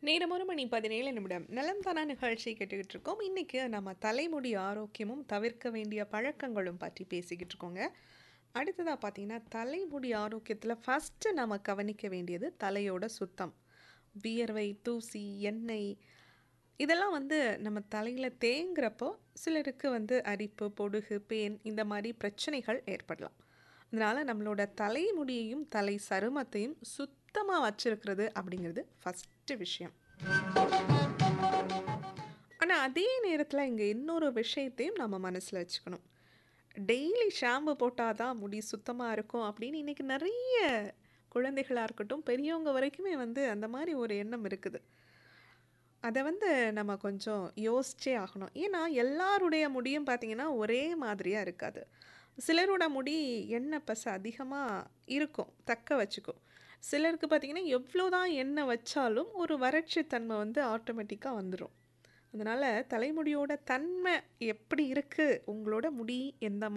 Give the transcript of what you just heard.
நேரம் ஒரு மணி பதினேழு நிமிடம் நலம் தானா நிகழ்ச்சி கேட்டுக்கிட்டு இருக்கோம் இன்னைக்கு நம்ம தலைமுடி ஆரோக்கியமும் தவிர்க்க வேண்டிய பழக்கங்களும் பற்றி பேசிக்கிட்டு இருக்கோங்க அடுத்ததாக பார்த்தீங்கன்னா தலைமுடி ஆரோக்கியத்தில் ஃபஸ்ட்டு நம்ம கவனிக்க வேண்டியது தலையோட சுத்தம் வியர்வை தூசி எண்ணெய் இதெல்லாம் வந்து நம்ம தலையில் தேங்குறப்போ சிலருக்கு வந்து அரிப்பு பொடுகு பேன் இந்த மாதிரி பிரச்சனைகள் ஏற்படலாம் அதனால் நம்மளோட தலைமுடியையும் தலை சருமத்தையும் சுத்தமாக வச்சிருக்கிறது அப்படிங்கிறது ஃபஸ்ட்டு விஷயம் ஆனால் அதே நேரத்தில் இங்கே இன்னொரு விஷயத்தையும் நம்ம மனசில் வச்சுக்கணும் டெய்லி ஷாம்பு போட்டால் தான் முடி சுத்தமாக இருக்கும் அப்படின்னு இன்றைக்கி நிறைய குழந்தைகளாக இருக்கட்டும் பெரியவங்க வரைக்குமே வந்து அந்த மாதிரி ஒரு எண்ணம் இருக்குது அதை வந்து நம்ம கொஞ்சம் யோசிச்சே ஆகணும் ஏன்னா எல்லாருடைய முடியும் பார்த்திங்கன்னா ஒரே மாதிரியாக இருக்காது சிலரோட முடி எண்ணெய் பசை அதிகமாக இருக்கும் தக்க வச்சுக்கும் சிலருக்கு பார்த்திங்கன்னா எவ்வளோ தான் எண்ணெய் வச்சாலும் ஒரு வறட்சி தன்மை வந்து ஆட்டோமேட்டிக்காக வந்துடும் அதனால் தலைமுடியோட தன்மை எப்படி இருக்குது உங்களோட முடி எந்த